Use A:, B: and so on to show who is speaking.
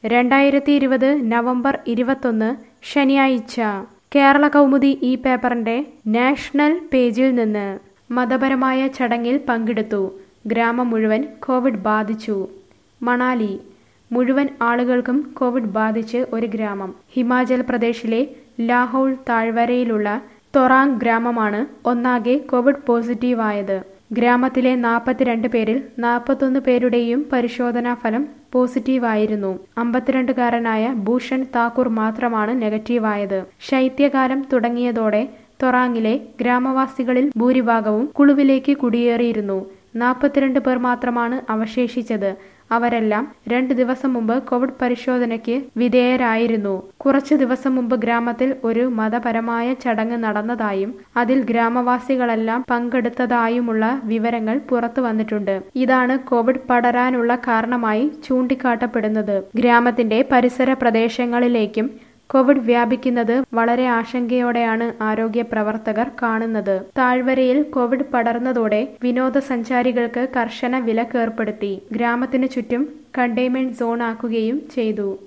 A: രണ്ടായിരത്തി ഇരുപത് നവംബർ ഇരുപത്തൊന്ന് ശനിയാഴ്ച കേരള കൗമുദി ഈ പേപ്പറിന്റെ നാഷണൽ പേജിൽ നിന്ന് മതപരമായ ചടങ്ങിൽ പങ്കെടുത്തു ഗ്രാമം മുഴുവൻ കോവിഡ് ബാധിച്ചു മണാലി മുഴുവൻ ആളുകൾക്കും കോവിഡ് ബാധിച്ച് ഒരു ഗ്രാമം ഹിമാചൽ പ്രദേശിലെ ലാഹൌൾ താഴ്വരയിലുള്ള തൊറാങ് ഗ്രാമമാണ് ഒന്നാകെ കോവിഡ് പോസിറ്റീവായത് ഗ്രാമത്തിലെ നാൽപ്പത്തിരണ്ട് പേരിൽ നാൽപ്പത്തൊന്ന് പേരുടെയും പരിശോധനാ ഫലം പോസിറ്റീവായിരുന്നു അമ്പത്തിരണ്ടുകാരനായ ഭൂഷൺ താക്കൂർ മാത്രമാണ് നെഗറ്റീവായത് ശൈത്യകാലം തുടങ്ങിയതോടെ തൊറാങ്ങിലെ ഗ്രാമവാസികളിൽ ഭൂരിഭാഗവും കുളുവിലേക്ക് കുടിയേറിയിരുന്നു നാൽപ്പത്തിരണ്ട് പേർ മാത്രമാണ് അവശേഷിച്ചത് അവരെല്ലാം രണ്ട് ദിവസം മുമ്പ് കോവിഡ് പരിശോധനയ്ക്ക് വിധേയരായിരുന്നു കുറച്ചു ദിവസം മുമ്പ് ഗ്രാമത്തിൽ ഒരു മതപരമായ ചടങ്ങ് നടന്നതായും അതിൽ ഗ്രാമവാസികളെല്ലാം പങ്കെടുത്തതായുമുള്ള വിവരങ്ങൾ പുറത്തു വന്നിട്ടുണ്ട് ഇതാണ് കോവിഡ് പടരാനുള്ള കാരണമായി ചൂണ്ടിക്കാട്ടപ്പെടുന്നത് ഗ്രാമത്തിന്റെ പരിസര പ്രദേശങ്ങളിലേക്കും കോവിഡ് വ്യാപിക്കുന്നത് വളരെ ആശങ്കയോടെയാണ് ആരോഗ്യ പ്രവർത്തകർ കാണുന്നത് താഴ്വരയിൽ കോവിഡ് പടർന്നതോടെ വിനോദസഞ്ചാരികൾക്ക് കർശന വിലക്കേർപ്പെടുത്തി ഗ്രാമത്തിനു ചുറ്റും കണ്ടെയ്ൻമെന്റ് സോൺ ആക്കുകയും ചെയ്തു